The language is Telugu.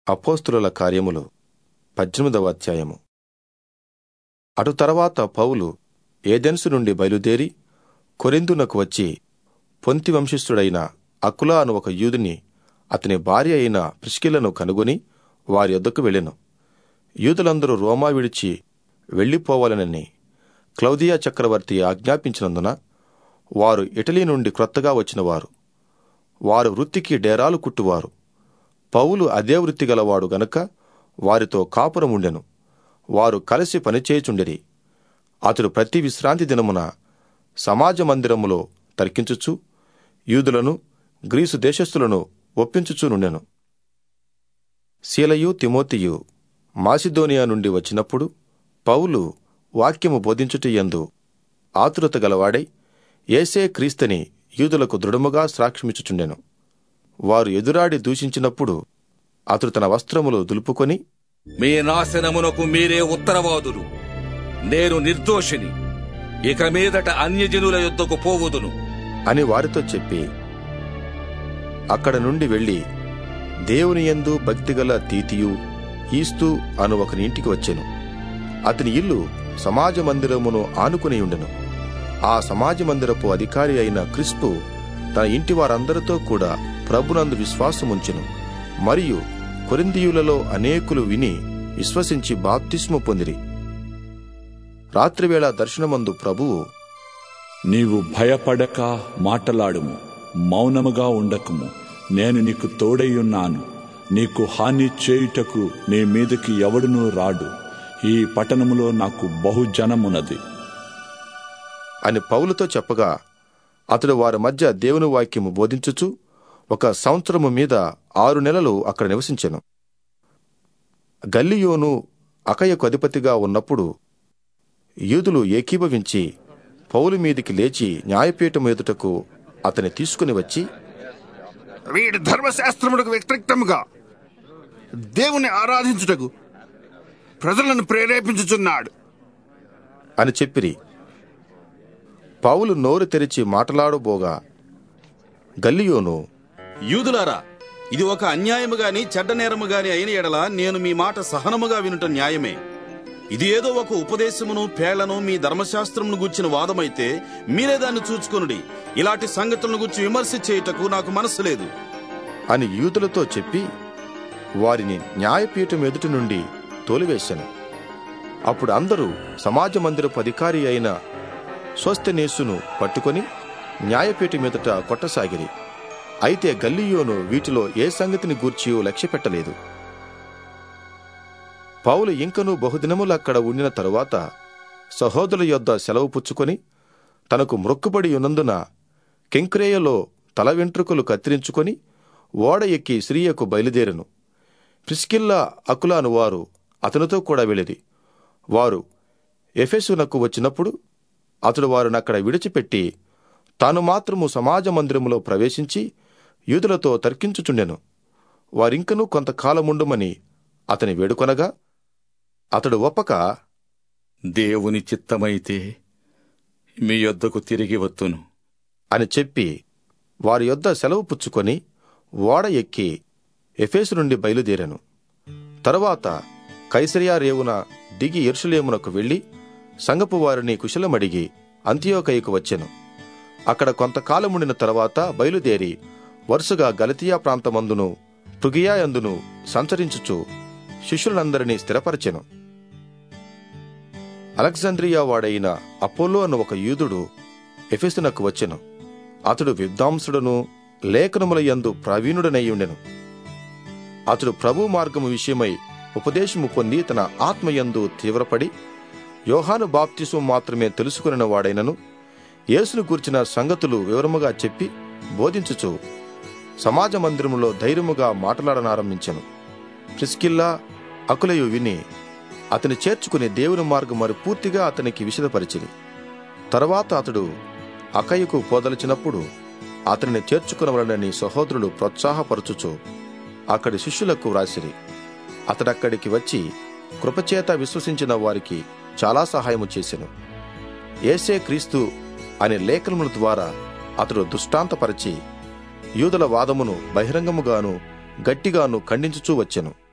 అపోస్తుల కార్యములు పద్దెనిమిదవ అధ్యాయము అటు తర్వాత పౌలు ఏదెన్సు నుండి బయలుదేరి కొరిందునకు వచ్చి పొంతి వంశస్థుడైన అకులా అను ఒక యూదుని అతని భార్య అయిన ప్రిస్కిలను కనుగొని వారి యొద్దకు వెళ్ళెను యూదులందరూ రోమా విడిచి వెళ్ళిపోవాలనని క్లౌదియా చక్రవర్తి ఆజ్ఞాపించినందున వారు ఇటలీ నుండి క్రొత్తగా వచ్చినవారు వారు వృత్తికి డేరాలు కుట్టువారు పౌలు అదే వృత్తి గలవాడు గనుక వారితో కాపురం ఉండెను వారు కలిసి పనిచేయుచుండిరి అతడు ప్రతి విశ్రాంతి దినమున సమాజ మందిరములో తర్కించుచు యూదులను గ్రీసు దేశస్థులను ఒప్పించుచూనుండెను శీలయు తిమోతియు మాసిదోనియా నుండి వచ్చినప్పుడు పౌలు వాక్యము బోధించుటయందు ఆతురత గలవాడై ఏసే క్రీస్తని యూదులకు దృఢముగా సాక్ష్యమిచ్చుచుండెను వారు ఎదురాడి దూషించినప్పుడు అతడు తన వస్త్రములు దులుపుకొని మీ నాశనమునకు మీరే ఉత్తరవాదులు నేను నిర్దోషిని ఇక మీదట అన్యజనుల యొద్దకు పోవుదును అని వారితో చెప్పి అక్కడ నుండి వెళ్ళి దేవుని యందు భక్తిగల తీతియు ఈస్తు అను ఒకని ఇంటికి వచ్చెను అతని ఇల్లు సమాజ మందిరమును ఆనుకుని ఉండెను ఆ సమాజ మందిరపు అధికారి అయిన క్రిస్పు తన ఇంటి వారందరితో కూడా ప్రభునందు విశ్వాసముంచెను మరియు కొరిందియులలో అనేకులు విని విశ్వసించి బాప్తిస్ము పొందిరి రాత్రివేళ దర్శనమందు ప్రభువు నీవు భయపడక మాటలాడుము మౌనముగా ఉండకము నేను నీకు తోడైయున్నాను నీకు హాని చేయుటకు నీ మీదకి ఎవడునూ రాడు ఈ పట్టణములో నాకు బహుజనమున్నది అని పౌలుతో చెప్పగా అతడు వారి మధ్య దేవుని వాక్యము బోధించుచు ఒక సంవత్సరము మీద ఆరు నెలలు అక్కడ నివసించెను గల్లియోను అకయకు అధిపతిగా ఉన్నప్పుడు యూదులు ఏకీభవించి పౌలు మీదికి లేచి న్యాయపీఠం ఎదుటకు అతని తీసుకుని వచ్చి వీడి ధర్మశాస్త్రములకు వ్యతిరేక్తముగా దేవుని ఆరాధించుటకు ప్రజలను ప్రేరేపించుచున్నాడు అని చెప్పిరి పౌలు నోరు తెరిచి మాట్లాడబోగా గల్లియోను యూదులారా ఇది ఒక అన్యాయము గాని చెడ్డ నేరము గాని అయిన ఎడల నేను మీ మాట సహనముగా వినుట న్యాయమే ఇది ఏదో ఒక ఉపదేశమును పేళ్లను మీ ధర్మశాస్త్రమును గుచ్చిన వాదమైతే మీరే దాన్ని చూచుకొనుడి ఇలాంటి సంగతులను గురించి విమర్శ చేయుటకు నాకు మనస్సు లేదు అని యూదులతో చెప్పి వారిని న్యాయపీఠం ఎదుటి నుండి తోలివేశాను అప్పుడు అందరూ సమాజ మందిరపు అధికారి అయిన స్వస్థనేసును పట్టుకొని న్యాయపీఠం ఎదుట కొట్టసాగిరి అయితే గల్లియోను వీటిలో ఏ సంగతిని గూర్చియో లక్ష్య పెట్టలేదు పౌలు ఇంకను బహుదినములు అక్కడ ఉండిన తరువాత సహోదరుల యొద్ద సెలవు పుచ్చుకొని తనకు మ్రొక్కుబడి ఉన్నందున కెంక్రేయలో తల వెంట్రుకలు కత్తిరించుకొని ఓడ ఎక్కి సిరియకు బయలుదేరెను ప్రిస్కిల్లా అకులాను వారు అతనితో కూడా వెళ్ళిరి వారు ఎఫెసునకు వచ్చినప్పుడు అతడు వారినక్కడ విడిచిపెట్టి తాను మాత్రము సమాజ మందిరములో ప్రవేశించి యూదులతో తర్కించుచుండెను వారింకనూ కొంతకాలముండుమని అతని వేడుకొనగా అతడు ఒప్పక దేవుని చిత్తమైతే మీ యొద్దకు తిరిగి వత్తును అని చెప్పి వారి యొద్ద సెలవు పుచ్చుకొని ఓడ ఎక్కి ఎఫేసు నుండి బయలుదేరాను తరువాత కైసరియా రేవున దిగి ఎరుషులేమునకు వెళ్లి సంగపు వారిని కుశలమడిగి అంత్యోకయ్యకు వచ్చెను అక్కడ కొంతకాలముండిన తరువాత బయలుదేరి వరుసగా గలతియా ప్రాంతమందును పృగియా యందును సంచరించుచు శిష్యులందరినీ స్థిరపరచెను అలెగ్జాంద్రియా వాడైన అపోలో అన్న ఒక యూదుడు ఎఫెసునకు వచ్చెను అతడు విద్వాంసుడును లేఖనముల యందు ప్రవీణుడనై ఉండెను అతడు ప్రభు మార్గము విషయమై ఉపదేశము పొంది తన ఆత్మయందు తీవ్రపడి యోహాను బాప్తిసం మాత్రమే తెలుసుకున్న వాడైనను యేసును గూర్చిన సంగతులు వివరముగా చెప్పి బోధించుచు సమాజ మందిరములో ధైర్యముగా మాట్లాడనారంభించెను ప్రిస్కిల్లా అకులయు విని అతని చేర్చుకుని దేవుని మార్గం మరి పూర్తిగా అతనికి విషదపరిచింది తర్వాత అతడు అకయ్యకు పోదలిచినప్పుడు అతనిని చేర్చుకునవలనని సహోదరులు ప్రోత్సాహపరచుచు అక్కడి శిష్యులకు వ్రాసిరి అతడక్కడికి వచ్చి కృపచేత విశ్వసించిన వారికి చాలా సహాయము చేసెను ఏసే క్రీస్తు అనే లేఖనముల ద్వారా అతడు దృష్టాంతపరచి యూదుల వాదమును బహిరంగముగాను గట్టిగాను ఖండించుచూ వచ్చెను